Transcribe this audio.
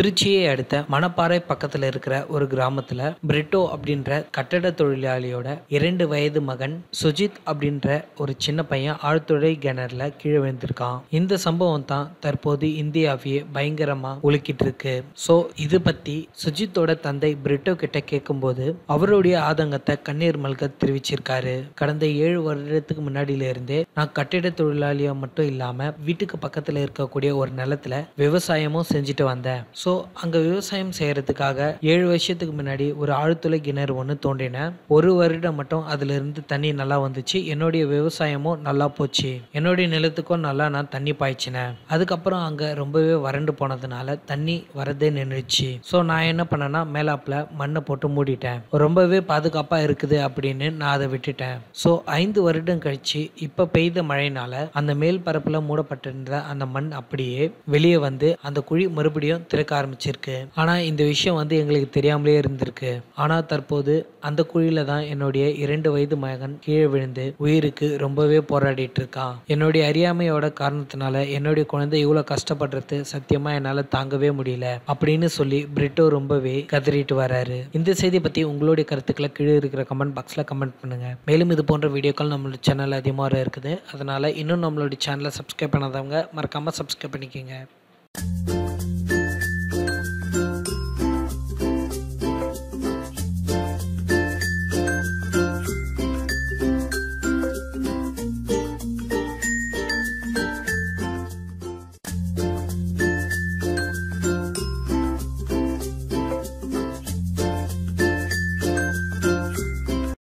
திருச்சியை அடுத்த மணப்பாறை பக்கத்துல இருக்கிற ஒரு கிராமத்துல பிரிட்டோ அப்படின்ற கட்டட தொழிலாளியோட இரண்டு வயது மகன் சுஜித் அப்படின்ற ஒரு சின்ன பையன் ஆழ்துளை கிணறுல கீழே விழுந்திருக்கான் இந்த சம்பவம் தான் தற்போது இந்தியாவையே பயங்கரமா உலுக்கிட்டு இருக்கு ஸோ இது பத்தி சுஜித்தோட தந்தை பிரிட்டோ கிட்ட கேட்கும்போது அவருடைய ஆதங்கத்தை கண்ணீர் மல்க தெரிவிச்சிருக்காரு கடந்த ஏழு வருடத்துக்கு முன்னாடியில இருந்தே நான் கட்டிட தொழிலாளியா மட்டும் இல்லாம வீட்டுக்கு பக்கத்துல இருக்கக்கூடிய ஒரு நிலத்துல விவசாயமும் செஞ்சுட்டு வந்தேன் ஸோ அங்க விவசாயம் செய்யறதுக்காக ஏழு வருஷத்துக்கு முன்னாடி ஒரு ஆழ்துளை கிணறு ஒன்று தோண்டினேன் ஒரு வருடம் மட்டும் அதுல இருந்து தண்ணி நல்லா வந்துச்சு என்னுடைய விவசாயமும் நல்லா போச்சு என்னுடைய நிலத்துக்கும் நல்லா நான் தண்ணி பாய்ச்சினேன் அதுக்கப்புறம் அங்க ரொம்பவே வறண்டு போனதுனால தண்ணி வரதே நின்றுச்சு ஸோ நான் என்ன பண்ணேன்னா மேலாப்புல மண்ணை போட்டு மூடிட்டேன் ரொம்பவே பாதுகாப்பா இருக்குது அப்படின்னு நான் அதை விட்டுட்டேன் ஸோ ஐந்து வருடம் கழிச்சு இப்ப பெய்த மழைனால அந்த மேல் பரப்புல மூடப்பட்டிருந்த அந்த மண் அப்படியே வெளியே வந்து அந்த குழி மறுபடியும் திறக்க ஆரம்பிச்சிருக்கு ஆனா இந்த விஷயம் வந்து எங்களுக்கு தெரியாமலே இருந்திருக்கு ஆனா தற்போது அந்த குழியில தான் என்னுடைய இரண்டு வயது மகன் கீழே விழுந்து உயிருக்கு ரொம்பவே போராடிட்டு இருக்கான் என்னுடைய அறியாமையோட காரணத்தினால என்னுடைய குழந்தை இவ்வளவு கஷ்டப்படுறது சத்தியமா என்னால தாங்கவே முடியல அப்படின்னு சொல்லி பிரிட்டோ ரொம்பவே கதறிட்டு வராரு இந்த செய்தி பத்தி உங்களுடைய கருத்துக்களை கீழே இருக்கிற கமெண்ட் பாக்ஸ்ல கமெண்ட் பண்ணுங்க மேலும் இது போன்ற வீடியோக்கள் நம்மளோட சேனல் அதிகமாக இருக்குது அதனால இன்னும் நம்மளுடைய சேனலை சப்ஸ்கிரைப் பண்ணாதவங்க மறக்காம சப்ஸ்கிரைப் பண்ணிக்கோங்க